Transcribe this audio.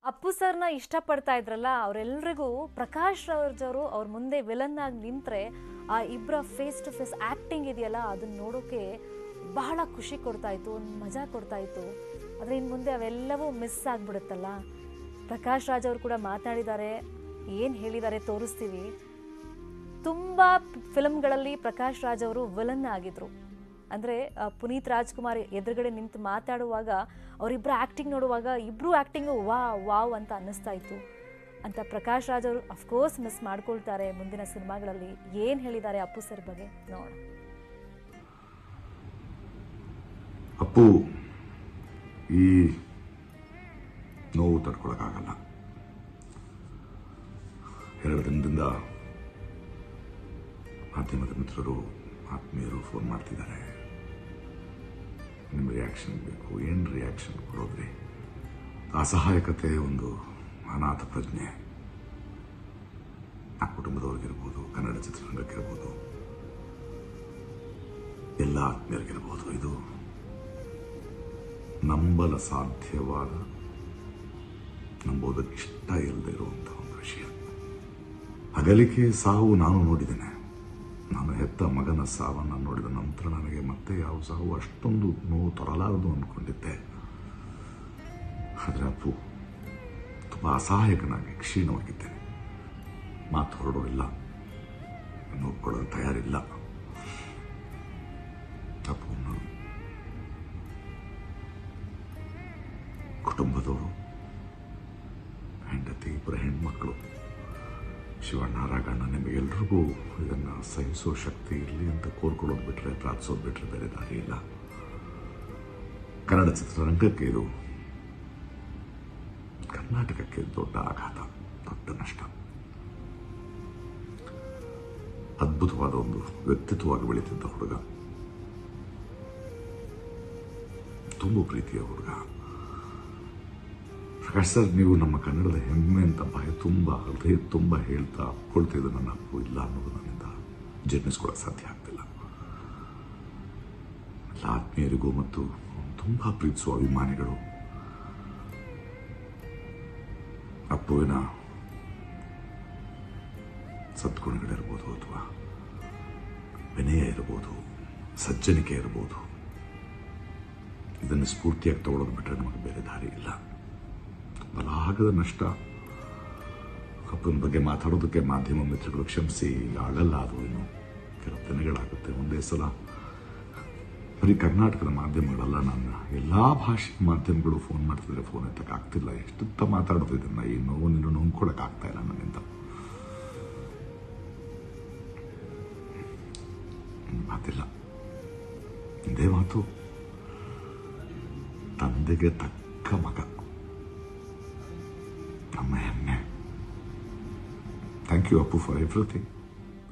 ಅಪ್ಪು ಸರ್ನ ಇಷ್ಟಪಡ್ತಾ ಇದ್ರಲ್ಲ ಅವರೆಲ್ಲರಿಗೂ ಪ್ರಕಾಶ್ ರಾಜ್ ಅವರು ಅವ್ರ ಮುಂದೆ ವಿಲನ್ ಆಗಿ ನಿಂತ್ರೆ ಆ ಇಬ್ಬರ ಫೇಸ್ ಟು ಫೇಸ್ ಆ್ಯಕ್ಟಿಂಗ್ ಇದೆಯಲ್ಲ ಅದನ್ನ ನೋಡೋಕೆ ಬಹಳ ಖುಷಿ ಕೊಡ್ತಾ ಇತ್ತು ಒಂದು ಮಜಾ ಕೊಡ್ತಾ ಇತ್ತು ಆದರೆ ಇನ್ನು ಮುಂದೆ ಅವೆಲ್ಲವೂ ಮಿಸ್ ಆಗಿಬಿಡುತ್ತಲ್ಲ ಪ್ರಕಾಶ್ ರಾಜ್ ಅವರು ಕೂಡ ಮಾತಾಡಿದ್ದಾರೆ ಏನು ಹೇಳಿದ್ದಾರೆ ತೋರಿಸ್ತೀವಿ ತುಂಬ ಫಿಲ್ಮ್ಗಳಲ್ಲಿ ಪ್ರಕಾಶ್ ರಾಜ್ ಅವರು ವಿಲನ್ ಆಗಿದ್ರು ಅಂದರೆ ಪುನೀತ್ ರಾಜ್ಕುಮಾರ್ ಎದುರುಗಡೆ ನಿಂತು ಮಾತಾಡುವಾಗ ಅವರಿಬ್ಬರ ಆ್ಯಕ್ಟಿಂಗ್ ನೋಡುವಾಗ ಇಬ್ಬರು ಆ್ಯಕ್ಟಿಂಗು ವಾ ವಾವ್ ಅಂತ ಅನ್ನಿಸ್ತಾ ಇತ್ತು ಅಂತ ಪ್ರಕಾಶ್ ರಾಜ್ ಅವರು ಅಫ್ಕೋರ್ಸ್ ಮಿಸ್ ಮಾಡ್ಕೊಳ್ತಾರೆ ಮುಂದಿನ ಸಿನಿಮಾಗಳಲ್ಲಿ ಏನು ಹೇಳಿದ್ದಾರೆ ಅಪ್ಪು ಸರ್ ಬಗ್ಗೆ ನೋಡೋಣ ಅಪ್ಪು ಈ ನೋವು ತಡ್ಕೊಳಕ್ಕಾಗಲ್ಲ ಎರಡು ದಿನದಿಂದ ಮಾಧ್ಯಮದ ಮಿತ್ರರು ಆತ್ಮೀಯರು ಫೋನ್ ಮಾಡ್ತಿದ್ದಾರೆ ನಿಮ್ಮ ರಿಯಾಕ್ಷನ್ ಬೇಕು ಏನು ರಿಯಾಕ್ಷನ್ ಕೊಡೋದ್ರಿ ಅಸಹಾಯಕತೆ ಒಂದು ಅನಾಥ ಪ್ರಜ್ಞೆ ಆ ಕುಟುಂಬದವ್ರಿಗಿರ್ಬೋದು ಕನ್ನಡ ಚಿತ್ರರಂಗಕ್ಕಿರ್ಬೋದು ಎಲ್ಲ ಆತ್ಮೀಯರಿಗಿರ್ಬೋದು ಇದು ನಂಬಲ ಸಾಧ್ಯವಾದ ನಂಬೋದಕ್ಕೆ ಇಷ್ಟ ಇಲ್ಲದೆ ಇರುವಂತಹ ಒಂದು ವಿಷಯ ಅಗಲಿಕೆ ಸಾವು ನಾನು ನೋಡಿದ್ದೇನೆ ನಾನು ಹೆತ್ತ ಮಗನ ಸಾವನ್ನು ನೋಡಿದ ನಂತರ ನನಗೆ ಮತ್ತೆ ಯಾವ ಸಾವು ಅಷ್ಟೊಂದು ನೋವು ತರಲಾರದು ಅಂದ್ಕೊಂಡಿದ್ದೆ ಆದರೆ ಅಪ್ಪು ತುಂಬ ಅಸಹಾಯಕನಾಗಿ ಕ್ಷೀಣವಾಗಿದ್ದೇನೆ ಮಾತು ಹೊರಡೋದಿಲ್ಲ ನೋಡ್ಕೊಳ್ಳೋದು ತಯಾರಿಲ್ಲ ಅಪ್ಪುವನ್ನು ಕುಟುಂಬದವರು ಹೆಂಡತಿ ಇಬ್ಬರ ಹೆಣ್ಮಕ್ಳು ಶಿವಣ್ಣ ರಾಘಣ್ಣ ನಿಮಗೆಲ್ರಿಗೂ ಇದನ್ನು ಸಹಿಸೋ ಶಕ್ತಿ ಇರಲಿ ಅಂತ ಕೋರ್ಕೊಳ್ಳೋದು ಬಿಟ್ಟರೆ ಪ್ರಾರ್ಥಿಸೋದು ಬಿಟ್ಟರೆ ಬೇರೆ ದಾರಿ ಇಲ್ಲ ಕನ್ನಡ ಚಿತ್ರರಂಗಕ್ಕೆ ಇದು ಕರ್ನಾಟಕಕ್ಕೆ ದೊಡ್ಡ ಆಘಾತ ದೊಡ್ಡ ನಷ್ಟ ಅದ್ಭುತವಾದ ಒಂದು ವ್ಯಕ್ತಿತ್ವವಾಗಿ ಬೆಳೀತಿದ್ದ ಹುಡುಗ ತುಂಬ ಪ್ರೀತಿಯ ಹುಡುಗ ಪ್ರಕಾಶ್ ಸರ್ ನೀವು ನಮ್ಮ ಕನ್ನಡದ ಹೆಮ್ಮೆ ಅಂತ ಬಾಯ ತುಂಬ ಹೃದಯ ತುಂಬ ಹೇಳ್ತಾ ಅಪ್ಕೊಳ್ತಿದ್ದು ನನ್ನ ಅಪ್ಪು ಇಲ್ಲ ಅನ್ನೋದು ನನ್ನಿಂದ ಜೀರ್ಣಿಸ್ಕೊಳ್ಳೋಕೆ ಸಾಧ್ಯ ಆಗ್ತಿಲ್ಲ ಎಲ್ಲ ಆತ್ಮೀಯರಿಗೂ ಮತ್ತು ತುಂಬ ಪ್ರೀತಿಸುವ ಅಭಿಮಾನಿಗಳು ಅಪ್ಪುವಿನ ಸದ್ಗುಣಗಳಿರ್ಬೋದು ಅಥವಾ ವಿನಯ ಇರ್ಬೋದು ಸಜ್ಜನಿಕೆ ಇರ್ಬೋದು ಇದನ್ನು ಸ್ಫೂರ್ತಿಯಾಗಿ ತಗೊಳ್ಳೋದು ಬಿಟ್ಟರೆ ನಮಗೆ ಬೇರೆ ದಾರಿ ಇಲ್ಲ ಬಲಾಗದ ನಷ್ಟ ಅಪ್ಪನ ಬಗ್ಗೆ ಮಾತಾಡೋದಕ್ಕೆ ಮಾಧ್ಯಮ ಮಿತ್ರಗಳು ಕ್ಷಮಿಸಿ ಈಗ ಆಗಲ್ಲ ಅದು ಇನ್ನು ಕೆಲವು ದಿನಗಳಾಗುತ್ತೆ ಒಂದೇ ಸಲ ಬರೀ ಕರ್ನಾಟಕದ ಮಾಧ್ಯಮಗಳಲ್ಲ ನನ್ನ ಎಲ್ಲ ಭಾಷೆ ಮಾಧ್ಯಮಗಳು ಫೋನ್ ಮಾಡ್ತಿದ್ರೆ ಫೋನ್ ಎತ್ತಕ್ಕೆ ಆಗ್ತಿಲ್ಲ ಎಷ್ಟುತ್ತ ಮಾತಾಡೋದು ಇದನ್ನ ಈ ನೋವು ನೀನು ನುಂಗ್ಕೊಳಕ್ ಆಗ್ತಾ ಇಲ್ಲ ನನ್ನಿಂದ ಮಾತಿಲ್ಲ ಇದೇ ಮಾತು ತಂದೆಗೆ ತಕ್ಕ ಮಗ ನಮ್ಮ ಹೆಮ್ಮೆ thank you Appu for everything